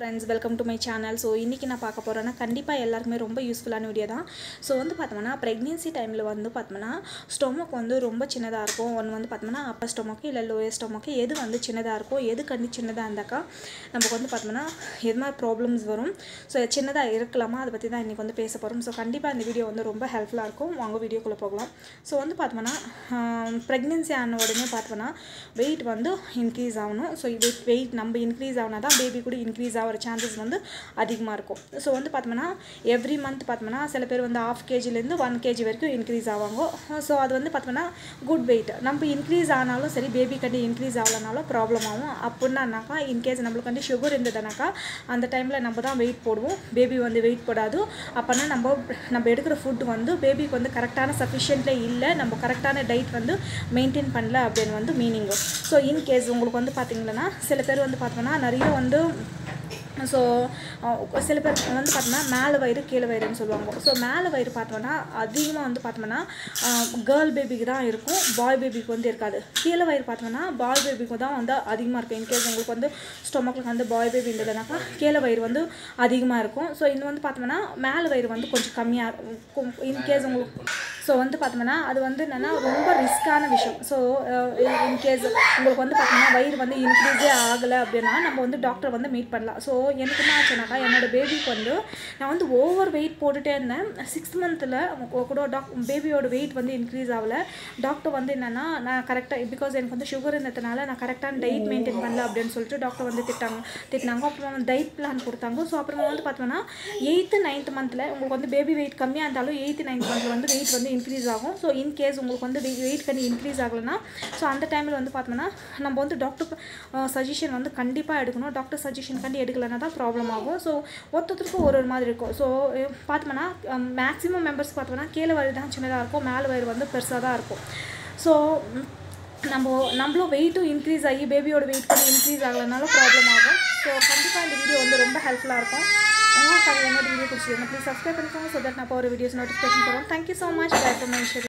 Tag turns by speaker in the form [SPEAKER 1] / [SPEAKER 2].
[SPEAKER 1] friends welcome to my channel so இன்றைக்கி நான் பார்க்க போகிறேன்னா கண்டிப்பாக எல்லாருக்குமே ரொம்ப யூஸ்ஃபுல்லான வீடியோ தான் ஸோ வந்து பார்த்தோம்னா ப்ரெக்னென்சி டைமில் வந்து பார்த்தோம்னா ஸ்டொமக் வந்து ரொம்ப சின்னதாக இருக்கும் ஒன்று வந்து பார்த்தோம்னா அப்பர் ஸ்டொமக்கு இல்லை லோயர் ஸ்டொமக்கு எது வந்து சின்னதாக இருக்கும் எது கண்டி சின்னதாக இருந்தாக்கா நமக்கு வந்து பார்த்தோம்னா எது மாதிரி ப்ராப்ளம்ஸ் வரும் ஸோ சின்னதாக இருக்கலாமா அதை பற்றி தான் இன்றைக்கி வந்து பேச போகிறோம் ஸோ கண்டிப்பாக இந்த வீடியோ வந்து ரொம்ப ஹெல்ப்ஃபுல்லாக இருக்கும் வாங்க வீடியோக்குள்ளே போகலாம் ஸோ வந்து பார்த்தோம்னா ப்ரெக்னென்சி ஆன உடனே பார்த்தோம்னா வெயிட் வந்து இன்க்ரீஸ் ஆகணும் ஸோ இது வெயிட் நம்ம இன்க்ரீஸ் ஆகினா தான் பேபி கூட இன்க்ரீஸ் ஆகிற சான்சஸ் வந்து அதிகமாக இருக்கும் ஸோ வந்து பார்த்தோம்னா எவ்ரி மந்த் பார்த்தோம்னா சில பேர் வந்து ஆஃப் கேஜிலேருந்து ஒன் கேஜி வரைக்கும் இன்க்ரீஸ் ஆவாங்க ஸோ அது வந்து பார்த்தோம்னா குட் வெயிட் நம்ம இன்க்ரீஸ் ஆனாலும் சரி பேபி கண்டி இன்க்ரீஸ் ஆகலனாலும் ப்ராப்ளம் ஆகும் அப்படின்னாக்கா இன்கேஸ் நம்மளுக்கு வந்து சுகர் இருந்ததுனாக்கா அந்த டைமில் நம்ம தான் வெயிட் போடுவோம் பேபி வந்து வெயிட் போடாது அப்போனா நம்ம நம்ம எடுக்கிற ஃபுட் வந்து பேபிக்கு வந்து கரெக்டான சஃபிஷியண்ட்டில் இல்லை நம்ம கரெக்டான டயட் வந்து மெயின்டைன் பண்ணல அப்படின்னு வந்து மீனிங்கு ஸோ இன்கேஸ் உங்களுக்கு வந்து பார்த்தீங்கன்னா சில பேர் வந்து பார்த்தோம்னா நிறைய வந்து ஸோ சில பேர் வந்து பார்த்தோம்னா மேலே வயிறு கீழே வயிறுன்னு சொல்லுவாங்க ஸோ மேலே வயிறு பார்த்தோம்னா அதிகமாக வந்து பார்த்தோம்னா கேர்ள் பேபிக்கு தான் இருக்கும் பாய் பேபிக்கு வந்து இருக்காது கீழே வயிறு பார்த்தோம்னா பாய் பேபிக்கு தான் வந்து அதிகமாக இருக்கும் இன்கேஸ் உங்களுக்கு வந்து ஸ்டொமக்கில் வந்து பாய் பேபி இருந்ததுனாக்கா கீழே வயிறு வந்து அதிகமாக இருக்கும் ஸோ இது வந்து பார்த்தோம்னா மேலே வயிறு வந்து கொஞ்சம் கம்மியாக இருக்கும் இன்கேஸ் உங்களுக்கு ஸோ வந்து பார்த்தோம்னா அது வந்து என்னென்னா ரொம்ப ரிஸ்க்கான விஷயம் ஸோ இன்கேஸ் உங்களுக்கு வந்து பார்த்தோம்னா வயிறு வந்து இன்க்ரீஸே ஆகலை அப்படின்னா நம்ம வந்து டாக்டரை வந்து மீட் பண்ணலாம் ஸோ எனக்கு என்ன ஆச்சுனாக்கா என்னோடய பேபிக்கு வந்து நான் வந்து ஓவர் வெயிட் போட்டுகிட்டே இருந்தேன் சிக்ஸ் மந்த்தில் கூட டாக் பேபியோட வெயிட் வந்து இன்க்ரீஸ் ஆகலை டாக்டர் வந்து என்னென்னா நான் கரெக்டாக பிகாஸ் எனக்கு வந்து சுகர் இருந்ததுனால நான் கரெக்டான டயட் மெயின்டைன் பண்ணல அப்படின்னு சொல்லிட்டு டாக்டர் வந்து திட்டாங்க திட்டினாங்க அப்புறமா வந்து டயட் பிளான் கொடுத்தாங்க ஸோ அப்புறமா வந்து பார்த்தோம்னா எயித்து நைன்த் மந்தில் உங்களுக்கு வந்து பேபி வெயிட் கம்மியாக இருந்தாலும் எயித்து நைன்த் மந்தில் வந்து வெயிட் வந்து இன்க்ரீஸ் ஆகும் ஸோ இன்கேஸ் உங்களுக்கு வந்து வெயிட் கண்டி இன்க்ரீஸ் ஆகலைன்னா ஸோ அந்த டைமில் வந்து பார்த்தோம்னா நம்ம வந்து டாக்டர் சஜஷன் வந்து கண்டிப்பாக எடுக்கணும் டாக்டர் சஜஷன் கண்டி எடுக்கலைன்னா தான் ப்ராப்ளம் ஆகும் ஸோ ஒருத்தருக்கும் ஒரு ஒரு மாதிரி இருக்கும் ஸோ பார்த்தோம்னா மேக்ஸிமம் மெம்பர்ஸ் பார்த்தோம்னா கீழே வயிறு தான் சின்னதாக இருக்கும் மேலே வயிறு வந்து பெருசாக தான் இருக்கும் ஸோ நம்ம நம்மளும் வெயிட்டும் இன்க்ரீஸ் ஆகி பேபியோட வெயிட் கூட இன்க்ரீஸ் ஆகலைனாலும் ப்ராப்ளம் ஆகும் ஸோ கண்டிப்பாக இந்த வீடியோ வந்து ரொம்ப ஹெல்ப்ஃபுல்லாக இருக்கும் உங்களுக்கு அது என்னோட வீடியோ பிடிச்சிருங்க ப்ளீஸ் சப்ஸ்கிரைப் பண்ணிக்கோங்க ஸோ தட் நான் இப்போ ஒரு வீடியோஸ் நோட்டிஃபிகேஷன் போகிறோம் தேங்க்யூ ஸோ மச் பேக்